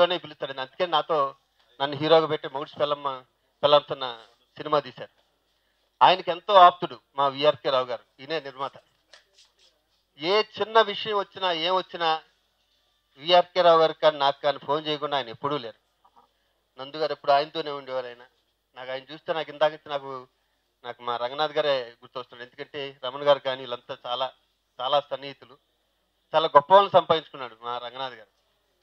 హీరోనే పిలుస్తాడు అందుకే నాతో నన్ను హీరోగా పెట్టి మొగుడ్స్ పిల్లమ్మ పిల్లంతున్న సినిమా తీశారు ఆయనకి ఎంతో ఆప్తుడు మా విఆర్కే రావు గారు ఈయనే నిర్మాత ఏ చిన్న విషయం వచ్చినా ఏం వచ్చినా విఆర్కే రావు గారికి కానీ నాకు కానీ ఫోన్ చేయకుండా ఆయన ఎప్పుడూ లేరు నందు గారు ఎప్పుడు ఆయనతోనే ఉండేవారు ఆయన నాకు ఆయన చూస్తే నాకు ఇందాక నాకు నాకు మా రంగనాథ్ గారే గుర్తొస్తున్నాడు ఎందుకంటే రమణ గారు కానీ వీళ్ళంతా చాలా చాలా సన్నిహితులు చాలా గొప్ప వాళ్ళని సంపాదించుకున్నాడు మా రంగనాథ్ గారు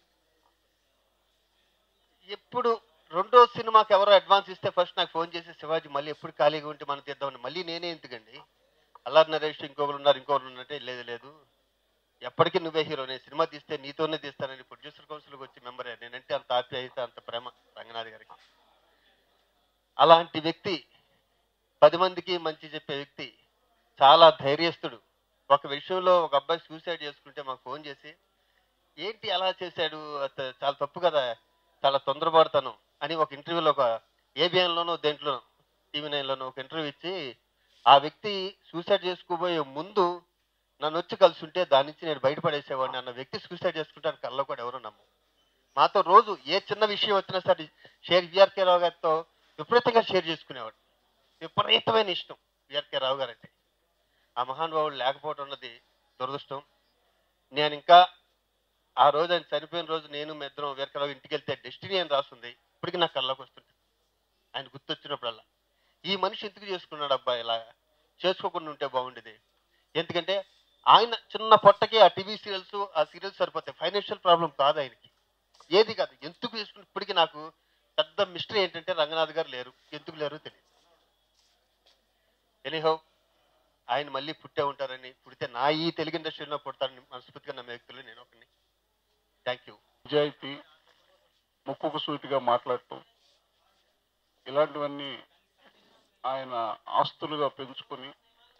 ఎప్పుడు రెండో సినిమాకి ఎవరో అడ్వాన్స్ ఇస్తే ఫస్ట్ నాకు ఫోన్ చేసి శివాజీ మళ్ళీ ఎప్పుడు ఖాళీగా ఉంటే మనం తీద్దామని మళ్ళీ నేనే ఎందుకండి అల్లారి నరేష్ ఇంకొకరు ఉన్నారు ఇంకొకరు ఉన్నట్టే లేదు లేదు ఎప్పటికీ నువ్వే హీరో నేను సినిమా తీస్తే నీతోనే తీస్తానని ప్రొడ్యూసర్ కౌన్సిల్కి వచ్చి మెంబరే నేనంటే అంత ఆప్యాయత అంత ప్రేమ రంగనాథ్ గారికి అలాంటి వ్యక్తి పది మందికి మంచి చెప్పే వ్యక్తి చాలా ధైర్యస్తుడు ఒక విషయంలో ఒక అబ్బాయి సూసైడ్ చేసుకుంటే మాకు ఫోన్ చేసి ఏంటి అలా చేశాడు అత- చాలా తప్పు కదా చాలా తొందరపడతాను అని ఒక ఇంటర్వ్యూలో ఒక ఏబిఎన్లోనో దేంట్లోనో టీవీ నైన్లోనో ఒక ఇంటర్వ్యూ ఇచ్చి ఆ వ్యక్తి సూసైడ్ చేసుకోబోయే ముందు నన్ను వచ్చి కలిసి ఉంటే దాని నుంచి నేను బయటపడేసేవాడిని అన్న వ్యక్తి సూసైడ్ చేసుకుంటాను కల్లో కూడా ఎవరు నమ్ము మాతో రోజు ఏ చిన్న విషయం వచ్చినా సరే షేర్ విఆర్కే రావు గారితో విపరీతంగా షేర్ చేసుకునేవాడు విపరీతమైన ఇష్టం విఆర్కే రావు గారు అంటే ఆ మహానుభావుడు లేకపోవడం అన్నది దురదృష్టం నేను ఇంకా ఆ రోజు ఆయన చనిపోయిన రోజు నేను మీ ఇద్దరం విఆర్కే రావు ఇంటికి వెళ్తే డెస్టినీ అని రాస్తుంది ఇప్పటికీ నాకు కళ్ళకు వస్తుంది ఆయన గుర్తొచ్చినప్పుడల్లా ఈ మనిషి ఎందుకు చేసుకున్నాడు అబ్బాయి ఇలా చేసుకోకుండా ఉంటే బాగుండేది ఎందుకంటే ఆయన చిన్న పొట్టకి ఆ టీవీ సీరియల్స్ ఆ సీరియల్స్ సరిపోతాయి ఫైనాన్షియల్ ప్రాబ్లం కాదు ఆయనకి ఏది కాదు ఎందుకు చేసుకుని ఇప్పటికీ నాకు పెద్ద మిస్టరీ ఏంటంటే రంగనాథ్ గారు లేరు ఎందుకు లేరు తెలియదు ఎనీహౌ ఆయన మళ్ళీ పుట్టే ఉంటారని పుడితే నా ఈ తెలుగు ఇండస్ట్రీలో పుడతారని మనస్ఫూర్తిగా నమ్మే వ్యక్తులు నేను ఒకరిని థ్యాంక్ యూ నిజాయితీ ముక్కుకు సూటిగా మాట్లాడటం ఇలాంటివన్నీ ఆయన ఆస్తులుగా పెంచుకొని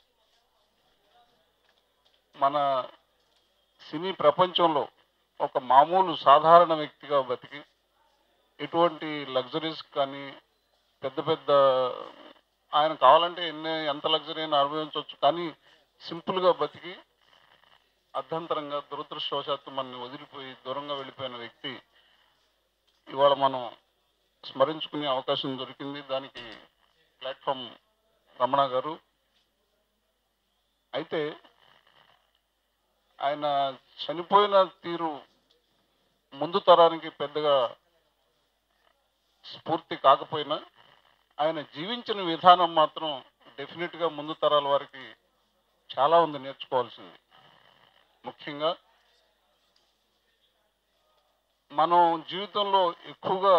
మన సినీ ప్రపంచంలో ఒక మామూలు సాధారణ వ్యక్తిగా బతికి ఎటువంటి లగ్జరీస్ కానీ పెద్ద పెద్ద ఆయన కావాలంటే ఎన్ని ఎంత లగ్జరీ అయినా అనుభవించవచ్చు కానీ సింపుల్గా బతికి అర్ధంతరంగా దురదృష్టవశాత్తు మనని వదిలిపోయి దూరంగా వెళ్ళిపోయిన వ్యక్తి ఇవాళ మనం స్మరించుకునే అవకాశం దొరికింది దానికి ప్లాట్ఫామ్ రమణ గారు అయితే ఆయన చనిపోయిన తీరు ముందు తరానికి పెద్దగా స్ఫూర్తి కాకపోయినా ఆయన జీవించిన విధానం మాత్రం డెఫినెట్గా ముందు తరాల వారికి చాలా ఉంది నేర్చుకోవాల్సింది ముఖ్యంగా మనం జీవితంలో ఎక్కువగా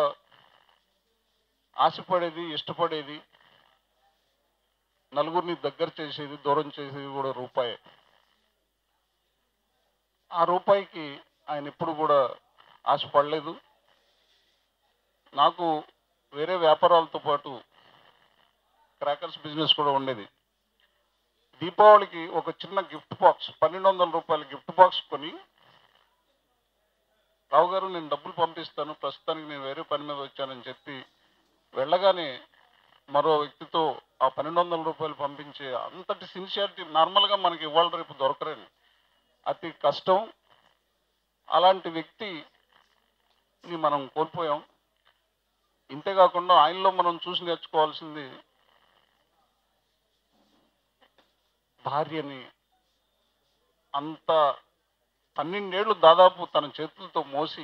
ఆశపడేది ఇష్టపడేది నలుగురిని దగ్గర చేసేది దూరం చేసేది కూడా రూపాయే ఆ రూపాయికి ఆయన ఎప్పుడు కూడా ఆశపడలేదు నాకు వేరే వ్యాపారాలతో పాటు క్రాకర్స్ బిజినెస్ కూడా ఉండేది దీపావళికి ఒక చిన్న గిఫ్ట్ బాక్స్ పన్నెండు వందల రూపాయల గిఫ్ట్ బాక్స్ కొని రావు గారు నేను డబ్బులు పంపిస్తాను ప్రస్తుతానికి నేను వేరే పని మీద వచ్చానని చెప్పి వెళ్ళగానే మరో వ్యక్తితో ఆ పన్నెండు వందల రూపాయలు పంపించే అంతటి సిన్సియారిటీ నార్మల్గా మనకి ఇవాళ రేపు దొరకరండి అతి కష్టం అలాంటి వ్యక్తిని మనం కోల్పోయాం ఇంతేకాకుండా ఆయనలో మనం చూసి నేర్చుకోవాల్సింది భార్యని అంత పన్నెండేళ్ళు దాదాపు తన చేతులతో మోసి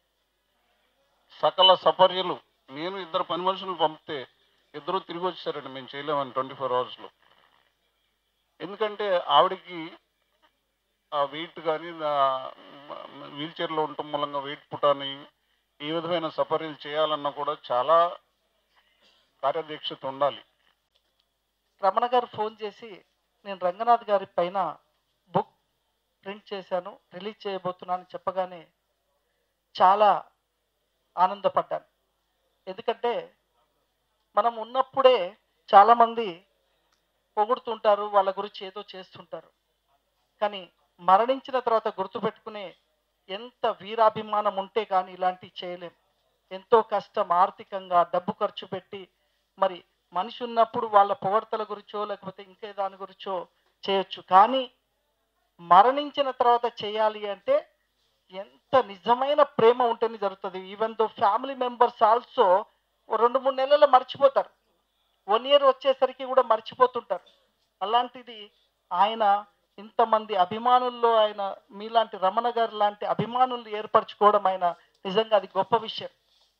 సకల సపర్యలు నేను ఇద్దరు పని మనుషులు పంపితే ఇద్దరు తిరిగి వచ్చారండి మేము చేయలేమని ట్వంటీ ఫోర్ అవర్స్లో ఎందుకంటే ఆవిడకి ఆ వెయిట్ కానీ వీల్ చైర్లో ఉండటం మూలంగా వెయిట్ పుటాని ఈ విధమైన సపర్యలు చేయాలన్నా కూడా చాలా కార్యదీక్షత ఉండాలి రమణ గారు ఫోన్ చేసి నేను రంగనాథ్ గారి పైన బుక్ ప్రింట్ చేశాను రిలీజ్ చేయబోతున్నాను చెప్పగానే చాలా ఆనందపడ్డాను ఎందుకంటే మనం ఉన్నప్పుడే చాలామంది పొగుడుతుంటారు వాళ్ళ గురించి ఏదో చేస్తుంటారు కానీ మరణించిన తర్వాత గుర్తుపెట్టుకునే ఎంత వీరాభిమానం ఉంటే కానీ ఇలాంటివి చేయలేం ఎంతో కష్టం ఆర్థికంగా డబ్బు ఖర్చు పెట్టి మరి మనిషి ఉన్నప్పుడు వాళ్ళ పొగడ్తల గురించో లేకపోతే ఇంకే దాని గురించో చేయొచ్చు కానీ మరణించిన తర్వాత చేయాలి అంటే ఎంత నిజమైన ప్రేమ ఉంటేనే జరుగుతుంది even though family members also రెండు మూడు నెలల్లో మర్చిపోతారు వన్ ఇయర్ వచ్చేసరికి కూడా మర్చిపోతుంటారు అలాంటిది ఆయన ఇంతమంది అభిమానుల్లో ఆయన మీలాంటి రమణ గారు లాంటి అభిమానులు ఏర్పరచుకోవడం ఆయన నిజంగా అది గొప్ప విషయం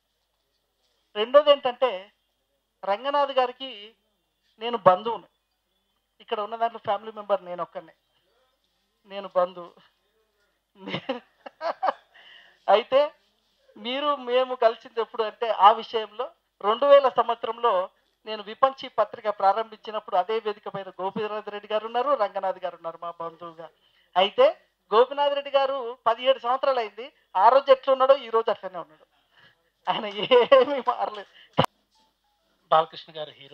రెండోది ఏంటంటే రంగనాథ్ గారికి నేను బంధువుని ఇక్కడ ఉన్న దాంట్లో ఫ్యామిలీ మెంబర్ నేను ఒక్కనే నేను బంధువు నే- అయితే మీరు మేము కలిసింది ఎప్పుడు అంటే ఆ విషయంలో రెండు వేల సంవత్సరంలో నేను విపంచి పత్రిక ప్రారంభించినప్పుడు అదే వేదిక పైన గోపీనాథ్ రెడ్డి గారు ఉన్నారు రంగనాథ్ గారు ఉన్నారు మా బంధువుగా అయితే గోపినాథ్ రెడ్డి గారు పదిహేడు సంవత్సరాలు అయింది ఆ రోజు ఎట్లున్నాడో ఈ రోజు అట్లనే ఉన్నాడు ఆయన ఏమీ మారలేదు బాలకృష్ణ గారు హీరో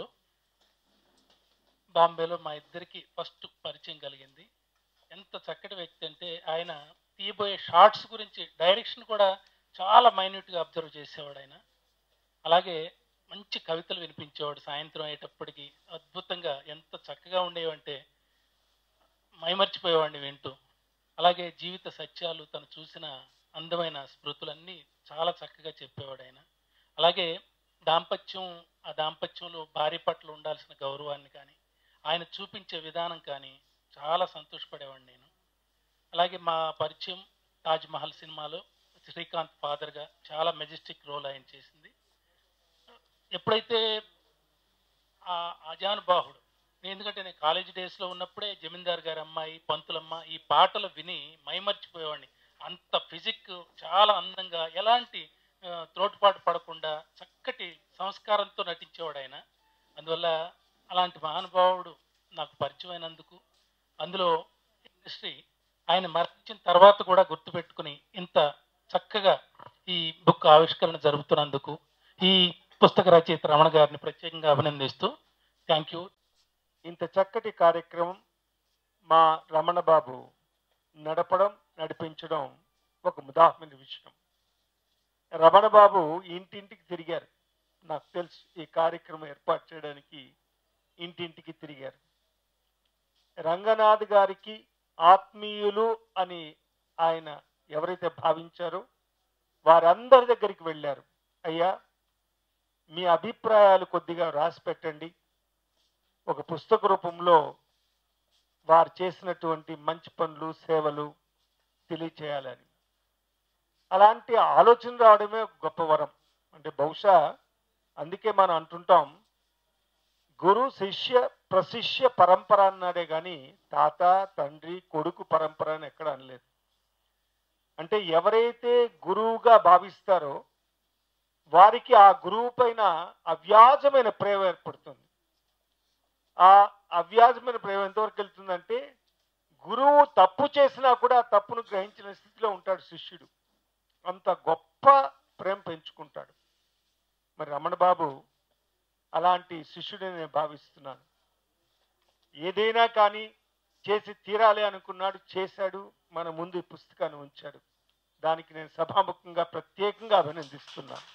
బాంబేలో మా ఇద్దరికి ఫస్ట్ పరిచయం కలిగింది ఎంత చక్కటి వ్యక్తి అంటే ఆయన తీయబోయే షార్ట్స్ గురించి డైరెక్షన్ కూడా చాలా మైన్యూట్గా అబ్జర్వ్ చేసేవాడు ఆయన అలాగే మంచి కవితలు వినిపించేవాడు సాయంత్రం అయ్యేటప్పటికి అద్భుతంగా ఎంత చక్కగా ఉండేవంటే మైమర్చిపోయేవాడిని వింటూ అలాగే జీవిత సత్యాలు తను చూసిన అందమైన స్మృతులన్నీ చాలా చక్కగా చెప్పేవాడు ఆయన అలాగే దాంపత్యం ఆ దాంపత్యంలో భార్య పట్ల ఉండాల్సిన గౌరవాన్ని కానీ ఆయన చూపించే విధానం కానీ చాలా సంతోషపడేవాడిని నేను అలాగే మా పరిచయం తాజ్ మహల్ సినిమాలో శ్రీకాంత్ ఫాదర్గా చాలా మెజెస్టిక్ రోల్ ఆయన చేసింది ఎప్పుడైతే ఆ అజానుబాహుడు నేను ఎందుకంటే నేను కాలేజ్ డేస్లో ఉన్నప్పుడే జమీందార్ గారి అమ్మాయి పంతులమ్మ ఈ పాటలు విని మైమర్చిపోయేవాడిని అంత ఫిజిక్ చాలా అందంగా ఎలాంటి ఆ, త్రోటుపాటు పడకుండా చక్కటి సంస్కారంతో నటించేవాడు ఆయన అందువల్ల అలాంటి మహానుభావుడు నాకు పరిచయం అయినందుకు అందులో ఇండస్ట్రీ ఆయన మరణించిన తర్వాత కూడా గుర్తుపెట్టుకుని ఇంత చక్కగా ఈ బుక్ ఆవిష్కరణ జరుపుతున్నందుకు ఈ పుస్తక రచయిత రమణ గారిని ప్రత్యేకంగా అభినందిస్తూ థ్యాంక్ యూ ఇంత చక్కటి కార్యక్రమం మా రమణ బాబు నడపడం నడిపించడం ఒక ముదాహమైన విషయం రమణ బాబు ఇంటింటికి తిరిగారు నాకు తెలుసు ఈ కార్యక్రమం ఏర్పాటు చేయడానికి ఇంటింటికి తిరిగారు రంగనాథ్ గారికి ఆత్మీయులు అని ఆయన ఎవరైతే భావించారో వారందరి దగ్గరికి వెళ్ళారు అయ్యా మీ అభిప్రాయాలు కొద్దిగా రాసి పెట్టండి ఒక పుస్తక రూపంలో వారు చేసినటువంటి మంచి పనులు సేవలు తెలియచేయాలని అలాంటి ఆలోచన రావడమే గొప్ప వరం అంటే బహుశా అందుకే మనం అంటుంటాం గురు శిష్య ప్రశిష్య పరంపర అన్నాడే కానీ తాత తండ్రి కొడుకు పరంపర అని ఎక్కడ అనలేదు అంటే ఎవరైతే గురువుగా భావిస్తారో వారికి ఆ గురువు పైన అవ్యాజమైన ప్రేమ ఏర్పడుతుంది ఆ అవ్యాజమైన ప్రేమ ఎంతవరకు వెళ్తుందంటే గురువు తప్పు చేసినా కూడా ఆ తప్పును గ్రహించిన స్థితిలో ఉంటాడు శిష్యుడు అంత గొప్ప ప్రేమ పెంచుకుంటాడు మరి రమణ బాబు అలాంటి శిష్యుడిని నేను భావిస్తున్నాను ఏదైనా కానీ చేసి తీరాలి అనుకున్నాడు చేశాడు మన ముందు ఈ పుస్తకాన్ని ఉంచాడు దానికి నేను సభాముఖంగా ప్రత్యేకంగా అభినందిస్తున్నాను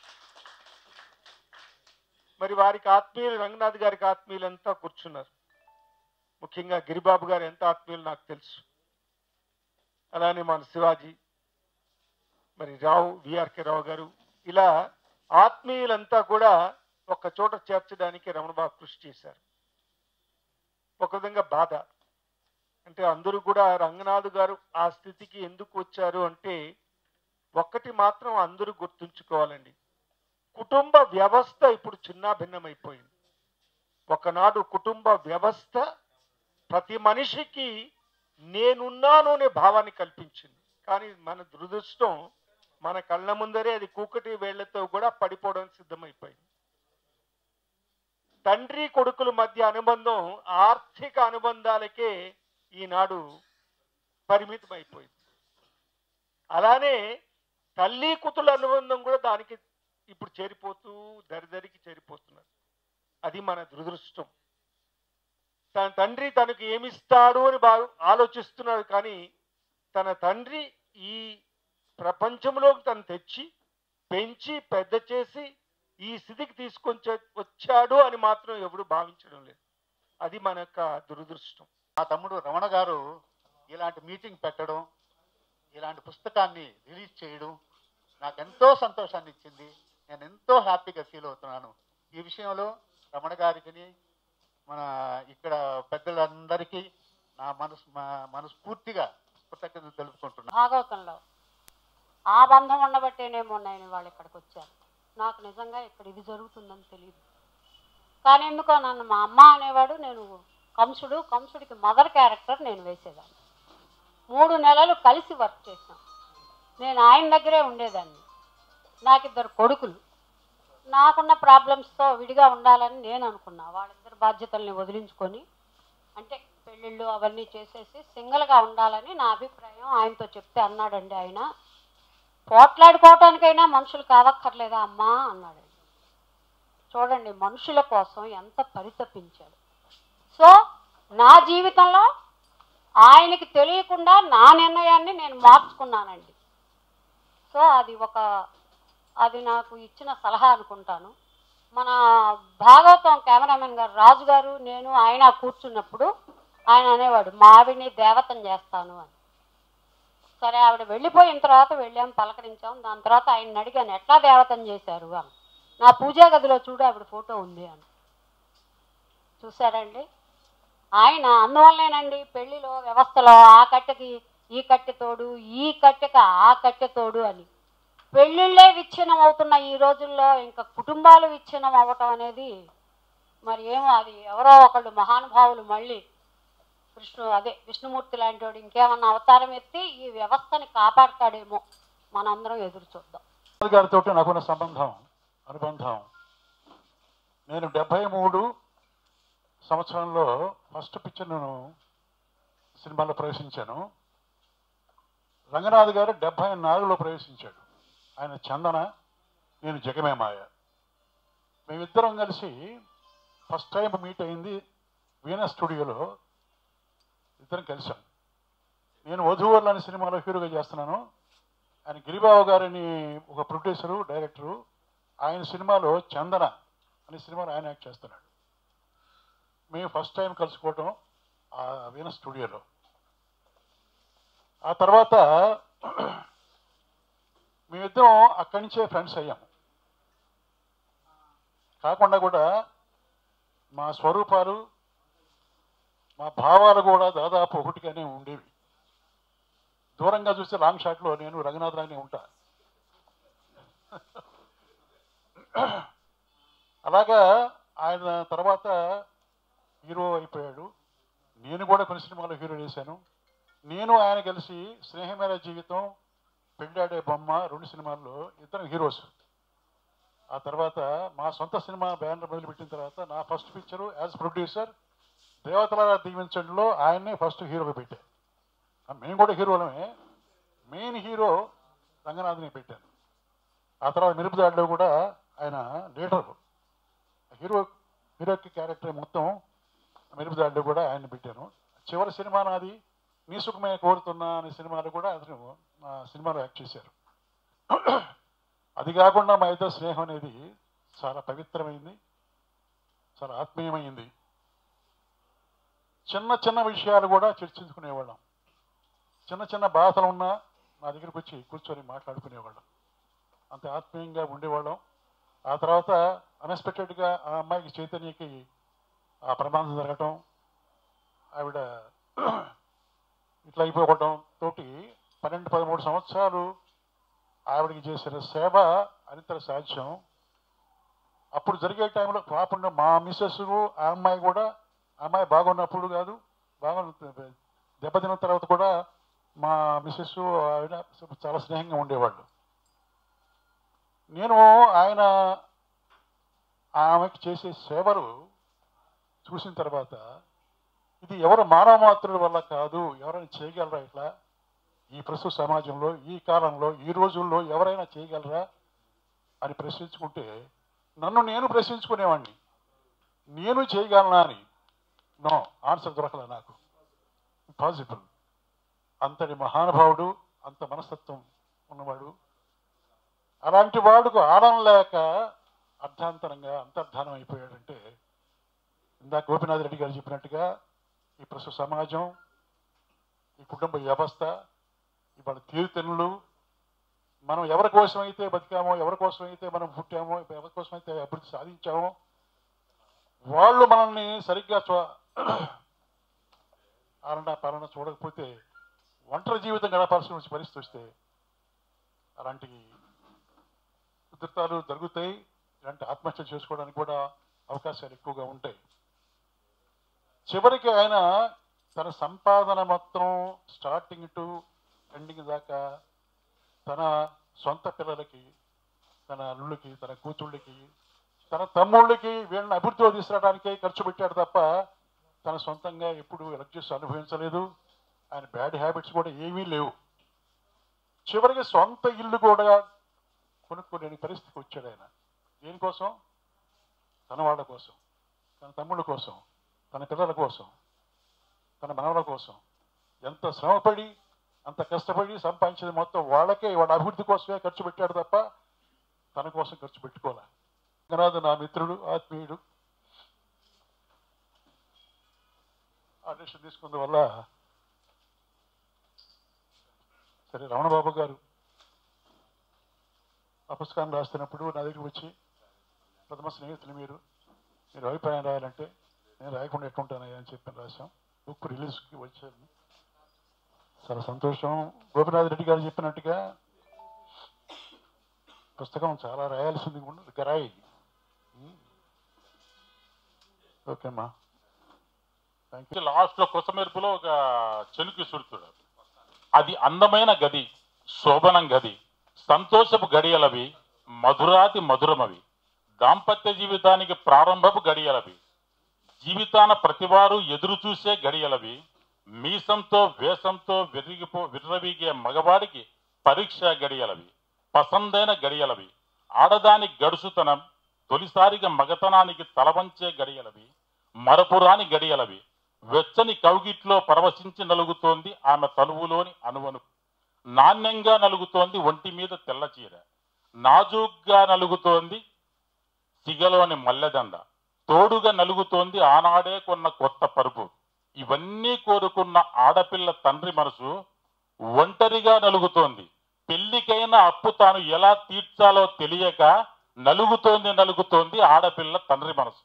మరి వారికి ఆత్మీయులు రంగనాథ్ గారికి ఆత్మీయులంతా కూర్చున్నారు ముఖ్యంగా గిరిబాబు గారు ఎంత ఆత్మీయులు నాకు తెలుసు అలానే మన శివాజీ మరి రావు విఆర్కే రావు గారు ఇలా ఆత్మీయులంతా కూడా ఒక చోట చేర్చడానికి రమణబాబు కృషి చేశారు ఒక విధంగా బాధ అంటే అందరూ కూడా రంగనాథ్ గారు ఆ స్థితికి ఎందుకు వచ్చారు అంటే ఒక్కటి మాత్రం అందరూ గుర్తుంచుకోవాలండి కుటుంబ వ్యవస్థ ఇప్పుడు చిన్నాభిన్నమైపోయింది ఒకనాడు కుటుంబ వ్యవస్థ ప్రతి మనిషికి నేనున్నాను అనే భావాన్ని కల్పించింది కానీ మన దురదృష్టం మన కళ్ళ ముందరే అది కూకటి వేళ్లతో కూడా పడిపోవడానికి సిద్ధమైపోయింది తండ్రి కొడుకుల మధ్య అనుబంధం ఆర్థిక అనుబంధాలకే ఈనాడు పరిమితమైపోయింది అలానే తల్లి కూతుల అనుబంధం కూడా దానికి ఇప్పుడు చేరిపోతూ దరిదరికి చేరిపోతున్నారు అది మన దురదృష్టం తన తండ్రి తనకు ఏమిస్తాడు అని బాగా ఆలోచిస్తున్నాడు కానీ తన తండ్రి ఈ ప్రపంచంలోకి తను తెచ్చి పెంచి పెద్ద చేసి ఈ స్థితికి తీసుకొని చే- వచ్చాడు అని మాత్రం ఎవడు భావించడం లేదు అది మన యొక్క దురదృష్టం మా తమ్ముడు రమణ గారు ఇలాంటి మీటింగ్ పెట్టడం ఇలాంటి పుస్తకాన్ని రిలీజ్ చేయడం నాకు ఎంతో సంతోషాన్ని ఇచ్చింది నేను ఎంతో హ్యాపీగా ఫీల్ అవుతున్నాను ఈ విషయంలో రమణ గారికి మన ఇక్కడ పెద్దలందరికీ నా మనసు మా- మనస్ఫూర్తిగా కృతజ్ఞతలు తెలుపుకుంటున్నాను భాగవతంలో ఆ బంధం ఉండబట్టేనేమో నేను వాళ్ళు ఇక్కడికి వచ్చారు నాకు నిజంగా ఇక్కడ ఇది జరుగుతుందని తెలియదు కానీ ఎందుకో నన్ను మా అమ్మ అనేవాడు నేను కంసుడు కంసుడికి మదర్ క్యారెక్టర్ నేను వేసేదాన్ని మూడు నెలలు కలిసి వర్క్ చేశాం నేను ఆయన దగ్గరే ఉండేదాన్ని నాకు ఇద్దరు కొడుకులు నాకున్న ప్రాబ్లమ్స్తో విడిగా ఉండాలని నేను అనుకున్నా వాళ్ళిద్దరు బాధ్యతల్ని వదిలించుకొని అంటే పెళ్ళిళ్ళు అవన్నీ చేసేసి సింగిల్గా ఉండాలని నా అభిప్రాయం ఆయనతో చెప్తే అన్నాడండి ఆయన పోట్లాడుకోవటానికైనా మనుషులు కావక్కర్లేదా అమ్మా అన్నాడండి చూడండి మనుషుల కోసం ఎంత పరితపించాడు సో నా జీవితంలో ఆయనకి తెలియకుండా నా నిర్ణయాన్ని నేను మార్చుకున్నానండి సో అది ఒక అది నాకు ఇచ్చిన సలహా అనుకుంటాను మన భాగవతం కెమెరామెన్ గారు రాజు గారు నేను ఆయన కూర్చున్నప్పుడు ఆయన అనేవాడు మా ఆవిడ్ని దేవతం చేస్తాను అని సరే ఆవిడ వెళ్ళిపోయిన తర్వాత వెళ్ళాం పలకరించాం దాని తర్వాత ఆయన అడిగాను ఎట్లా దేవతం చేశారు అని నా పూజా గదిలో చూడు ఆవిడ ఫోటో ఉంది అని చూసారండి ఆయన అందువల్లేనండి పెళ్లిలో వ్యవస్థలో ఆ కట్టెకి ఈ కట్టె తోడు ఈ కట్టెకి ఆ కట్టె తోడు అని పెళ్ళిళ్ళే విచ్ఛిన్నం అవుతున్న ఈ రోజుల్లో ఇంకా కుటుంబాలు విచ్ఛిన్నం అవ్వటం అనేది మరి ఏమో అది ఎవరో ఒకళ్ళు మహానుభావులు మళ్ళీ కృష్ణు అదే విష్ణుమూర్తి లాంటి వాడు ఇంకేమన్నా అవతారం ఎత్తి ఈ వ్యవస్థని కాపాడతాడేమో మనందరం ఎదురు చూద్దాం గారితో నాకున్న సంబంధం అనుబంధం నేను డెబ్భై మూడు సంవత్సరంలో ఫస్ట్ పిక్చర్ నేను సినిమాలో ప్రవేశించాను రంగనాథ్ గారు డెబ్భై నాలుగులో ప్రవేశించాడు ఆయన చందన నేను జగమే మాయ మేమిద్దరం కలిసి ఫస్ట్ టైం మీట్ అయింది వీణా స్టూడియోలో ఇద్దరం కలిసాం నేను వధువర్లు అనే సినిమాలో హీరోగా చేస్తున్నాను ఆయన గిరిబాబు గారిని ఒక ప్రొడ్యూసరు డైరెక్టరు ఆయన సినిమాలో చందన అనే సినిమాలో ఆయన యాక్ట్ చేస్తున్నాడు మేము ఫస్ట్ టైం కలుసుకోవటం ఆ వీణ స్టూడియోలో ఆ తర్వాత మేమిద్దరం అక్కడి నుంచే ఫ్రెండ్స్ అయ్యాము కాకుండా కూడా మా స్వరూపాలు మా భావాలు కూడా దాదాపు ఒకటిగానే ఉండేవి దూరంగా చూస్తే లాంగ్ షాట్లో నేను రంగనాథరానే ఉంటా అలాగా ఆయన తర్వాత హీరో అయిపోయాడు నేను కూడా కొన్ని సినిమాలో హీరో చేశాను నేను ఆయన కలిసి స్నేహమేర జీవితం పెళ్ళాడే బొమ్మ రెండు సినిమాల్లో ఇద్దరం హీరోస్ ఆ తర్వాత మా సొంత సినిమా బ్యానర్ మొదలుపెట్టిన తర్వాత నా ఫస్ట్ పిక్చరు యాజ్ ప్రొడ్యూసర్ దేవతల దీవించడంలో ఆయన్నే ఫస్ట్ హీరోగా పెట్టాను ఆ మేము కూడా హీరోలమే మెయిన్ హీరో రంగనాథ్ని పెట్టాను ఆ తర్వాత మిరుపుదాడిలో కూడా ఆయన లీడర్ హీరో హీరోకి క్యారెక్టర్ మొత్తం మిరుపుదాడిలో కూడా ఆయన పెట్టాను చివరి సినిమా నాది నీ సుఖమే కోరుతున్నా అనే సినిమాలో కూడా అతను మా సినిమాలో యాక్ట్ చేశారు అది కాకుండా మా ఇద్దరు స్నేహం అనేది చాలా పవిత్రమైంది చాలా ఆత్మీయమైంది చిన్న చిన్న విషయాలు కూడా చర్చించుకునేవాళ్ళం చిన్న చిన్న బాధలు ఉన్నా నా దగ్గరికి వచ్చి కూర్చొని మాట్లాడుకునేవాళ్ళం అంత ఆత్మీయంగా ఉండేవాళ్ళం ఆ తర్వాత అన్ఎక్స్పెక్టెడ్గా ఆ అమ్మాయికి చైతన్యకి ఆ ప్రమాదం జరగటం ఆవిడ ఇట్లా అయిపోవటం తోటి పన్నెండు పదమూడు సంవత్సరాలు ఆవిడకి చేసిన సేవ అనితర సాధ్యం అప్పుడు జరిగే టైంలో కాకుండా మా మిస్సెస్ ఆ అమ్మాయి కూడా ఆ అమ్మాయి బాగున్నప్పుడు కాదు బాగున్న దెబ్బతిన్న తర్వాత కూడా మా మిస్సెస్ ఆవిడ చాలా స్నేహంగా ఉండేవాళ్ళు నేను ఆయన ఆమెకి చేసే సేవలు చూసిన తర్వాత ఇది ఎవరు మానవ మాత్రుల వల్ల కాదు ఎవరైనా చేయగలరా ఇట్లా ఈ ప్రస్తుత సమాజంలో ఈ కాలంలో ఈ రోజుల్లో ఎవరైనా చేయగలరా అని ప్రశ్నించుకుంటే నన్ను నేను ప్రశ్నించుకునేవాడిని నేను చేయగలనా అని నో ఆన్సర్ దొరకలే నాకు పాసిబుల్ అంతటి మహానుభావుడు అంత మనస్తత్వం ఉన్నవాడు అలాంటి వాడుకు ఆడం లేక అర్ధాంతరంగా అంతర్ధానం అయిపోయాడంటే ఇందాక గోపినాథ్ రెడ్డి గారు చెప్పినట్టుగా ఈ ప్రస్తుత సమాజం ఈ కుటుంబ వ్యవస్థ ఇవాళ తీరుతెన్నులు మనం ఎవరి కోసం అయితే బతికామో ఎవరి కోసం అయితే మనం పుట్టామో ఎవరి కోసం అయితే అభివృద్ధి సాధించామో వాళ్ళు మనల్ని సరిగ్గా చూ ఆలన పాలన చూడకపోతే ఒంటరి జీవితం గడపాల్సిన వచ్చే పరిస్థితి వస్తే అలాంటి ఉధృతాలు జరుగుతాయి ఇలాంటి ఆత్మహత్య చేసుకోవడానికి కూడా అవకాశాలు ఎక్కువగా ఉంటాయి చివరికి ఆయన తన సంపాదన మొత్తం స్టార్టింగ్ టు ఎండింగ్ దాకా తన సొంత పిల్లలకి తన అల్లుళ్ళకి తన కూతుళ్ళకి తన తమ్ముళ్ళకి వీళ్ళని అభివృద్ధిలో తీసుకురావడానికే ఖర్చు పెట్టాడు తప్ప తన సొంతంగా ఎప్పుడు ఎలక్ట్రిస్ అనుభవించలేదు ఆయన బ్యాడ్ హ్యాబిట్స్ కూడా ఏమీ లేవు చివరికి సొంత ఇల్లు కూడా కొనుక్కోలేని పరిస్థితికి వచ్చాడు ఆయన దేనికోసం తన వాళ్ళ కోసం తన తమ్ముళ్ళ కోసం తన పిల్లల కోసం తన మనవల కోసం ఎంత శ్రమపడి అంత కష్టపడి సంపాదించేది మొత్తం వాళ్ళకే వాళ్ళ అభివృద్ధి కోసమే ఖర్చు పెట్టాడు తప్ప తన కోసం ఖర్చు పెట్టుకోలే రంగనాథ్ నా మిత్రుడు ఆత్మీయుడు ఆదేశం తీసుకున్న వల్ల సరే రమణబాబు గారు ఆ పుస్తకాన్ని రాస్తున్నప్పుడు నా దగ్గరికి వచ్చి ప్రథమ స్నేహితులు మీరు మీరు అభిప్రాయం రాయాలంటే నేను రాయకుండా ఎట్లుంటానయ్యా అని చెప్పి రాశాం బుక్ రిలీజ్కి వచ్చాను చాలా సంతోషం గోపినాథ్ రెడ్డి గారు చెప్పినట్టుగా పుస్తకం చాలా రాయాల్సింది కూడా గరాయి ఓకేమ్మా థ్యాంక్ యూ లాస్ట్ లో కొసమెరుపులో ఒక చెలుకు సుడుతుడు అది అందమైన గది శోభనం గది సంతోషపు గడియలవి మధురాతి మధురమవి దాంపత్య జీవితానికి ప్రారంభపు గడియలవి జీవితాన ప్రతివారు ఎదురు చూసే గడియలవి మీసంతో వేసంతో విరిగిపో విర్రవీగే మగవాడికి పరీక్ష గడియలవి పసందైన గడియలవి ఆడదాని గడుసుతనం తొలిసారిగా మగతనానికి తలవంచే గడియలవి మరపురాని గడియలవి వెచ్చని కౌగిట్లో పరవశించి నలుగుతోంది ఆమె తనువులోని అనువను నాణ్యంగా నలుగుతోంది ఒంటి మీద తెల్ల చీర నాజూగ్గా నలుగుతోంది సిగలోని మల్లెదండ తోడుగా నలుగుతోంది ఆనాడే కొన్న కొత్త పరుపు ఇవన్నీ కోరుకున్న ఆడపిల్ల తండ్రి మనసు ఒంటరిగా నలుగుతోంది పెళ్లికైన అప్పు తాను ఎలా తీర్చాలో తెలియక నలుగుతోంది నలుగుతోంది ఆడపిల్ల తండ్రి మనసు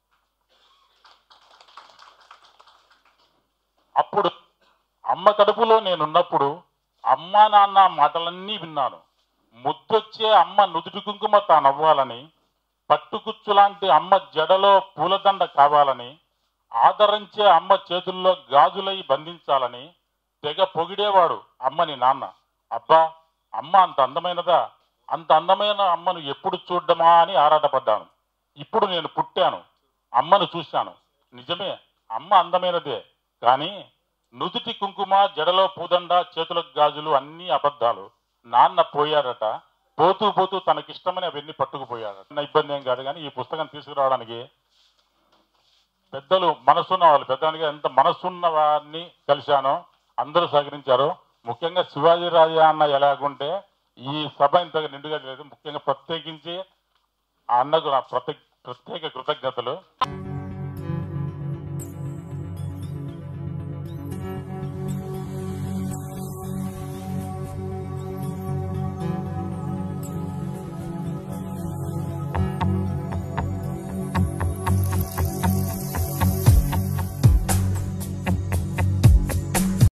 అప్పుడు అమ్మ కడుపులో నేనున్నప్పుడు అమ్మ నాన్న మాటలన్నీ విన్నాను ముద్దొచ్చే అమ్మ నుదుటి కుంకుమ తానవ్వాలని పట్టుకుచ్చులాంటి అమ్మ జడలో పూలదండ కావాలని ఆదరించే అమ్మ చేతుల్లో గాజులై బంధించాలని తెగ పొగిడేవాడు అమ్మని నాన్న అబ్బా అమ్మ అంత అందమైనదా అంత అందమైన అమ్మను ఎప్పుడు చూడ్డమా అని ఆరాటపడ్డాను ఇప్పుడు నేను పుట్టాను అమ్మను చూశాను నిజమే అమ్మ అందమైనదే కానీ నుదుటి కుంకుమ జడలో పూదండ చేతులకు గాజులు అన్నీ అబద్ధాలు నాన్న పోయాడట పోతూ పోతూ తనకిష్టమని అవన్నీ పట్టుకుపోయాడట నా ఇబ్బంది ఏం కాదు కానీ ఈ పుస్తకం తీసుకురావడానికి పెద్దలు మనసున్న వాళ్ళు పెద్దగా ఎంత మనసున్న వారిని కలిశానో అందరూ సహకరించారు ముఖ్యంగా శివాజీ రాజా అన్న ఎలాగుంటే ఈ సభ ఇంతగా నిండుగా లేదు ముఖ్యంగా ప్రత్యేకించి ఆ అన్నకు నా ప్రత్యేక ప్రత్యేక కృతజ్ఞతలు